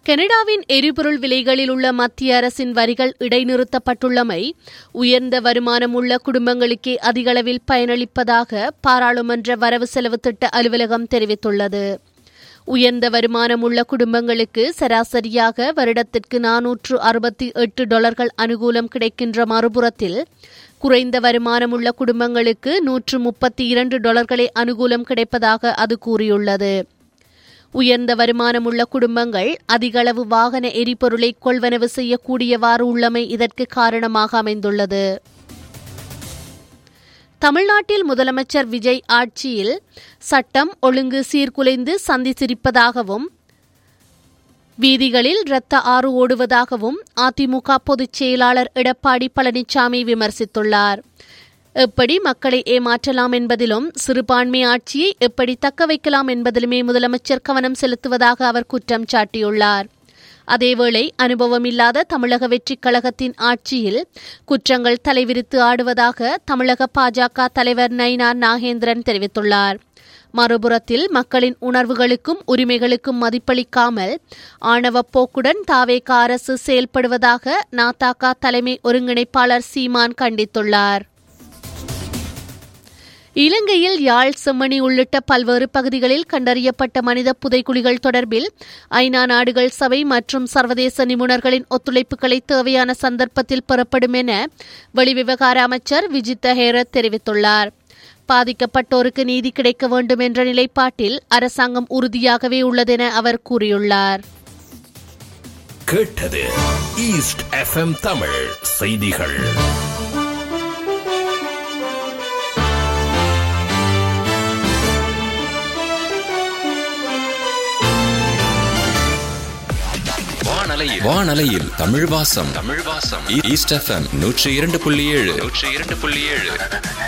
கனடாவின் எரிபொருள் விலைகளில் உள்ள மத்திய அரசின் வரிகள் இடைநிறுத்தப்பட்டுள்ளமை உயர்ந்த வருமானம் உள்ள குடும்பங்களுக்கே அதிகளவில் பயனளிப்பதாக பாராளுமன்ற வரவு செலவு திட்ட அலுவலகம் தெரிவித்துள்ளது உயர்ந்த வருமானம் உள்ள குடும்பங்களுக்கு சராசரியாக வருடத்திற்கு நானூற்று அறுபத்தி எட்டு டாலர்கள் அனுகூலம் கிடைக்கின்ற மறுபுறத்தில் குறைந்த வருமானம் உள்ள குடும்பங்களுக்கு நூற்று முப்பத்தி இரண்டு டாலர்களே அனுகூலம் கிடைப்பதாக அது கூறியுள்ளது உயர்ந்த வருமானம் உள்ள குடும்பங்கள் அதிகளவு வாகன எரிபொருளை கொள்வனவு செய்யக்கூடியவாறு உள்ளமை இதற்கு காரணமாக அமைந்துள்ளது தமிழ்நாட்டில் முதலமைச்சர் விஜய் ஆட்சியில் சட்டம் ஒழுங்கு சீர்குலைந்து சந்தித்திருப்பதாகவும் வீதிகளில் இரத்த ஆறு ஓடுவதாகவும் அதிமுக பொதுச் செயலாளர் எடப்பாடி பழனிசாமி விமர்சித்துள்ளார் எப்படி மக்களை ஏமாற்றலாம் என்பதிலும் சிறுபான்மை ஆட்சியை எப்படி தக்க வைக்கலாம் என்பதிலுமே முதலமைச்சர் கவனம் செலுத்துவதாக அவர் குற்றம் சாட்டியுள்ளார் அதேவேளை அனுபவமில்லாத தமிழக வெற்றிக் கழகத்தின் ஆட்சியில் குற்றங்கள் தலைவிரித்து ஆடுவதாக தமிழக பாஜக தலைவர் நயினார் நாகேந்திரன் தெரிவித்துள்ளார் மறுபுறத்தில் மக்களின் உணர்வுகளுக்கும் உரிமைகளுக்கும் மதிப்பளிக்காமல் ஆணவ போக்குடன் தாவேக அரசு செயல்படுவதாக நாத்தாக்கா தலைமை ஒருங்கிணைப்பாளர் சீமான் கண்டித்துள்ளார் இலங்கையில் யாழ் செம்மணி உள்ளிட்ட பல்வேறு பகுதிகளில் கண்டறியப்பட்ட மனித புதைக்குழிகள் தொடர்பில் ஐநா நாடுகள் சபை மற்றும் சர்வதேச நிபுணர்களின் ஒத்துழைப்புகளை தேவையான சந்தர்ப்பத்தில் பெறப்படும் என வெளிவிவகார அமைச்சர் விஜித்த ஹேரத் தெரிவித்துள்ளார் பாதிக்கப்பட்டோருக்கு நீதி கிடைக்க வேண்டும் என்ற நிலைப்பாட்டில் அரசாங்கம் உறுதியாகவே உள்ளதென அவர் கூறியுள்ளார் கேட்டது ஈஸ்ட் எஃப்எம் தமிழ் செய்திகள் வானலையில் வானலையில் தமிழ் வாசம் தமிழ் வாசம் ஈஸ்ட் எஃப்எம் நூற்றி இரண்டு புள்ளி ஏழு நூற்றி இரண்டு புள்ளி ஏழு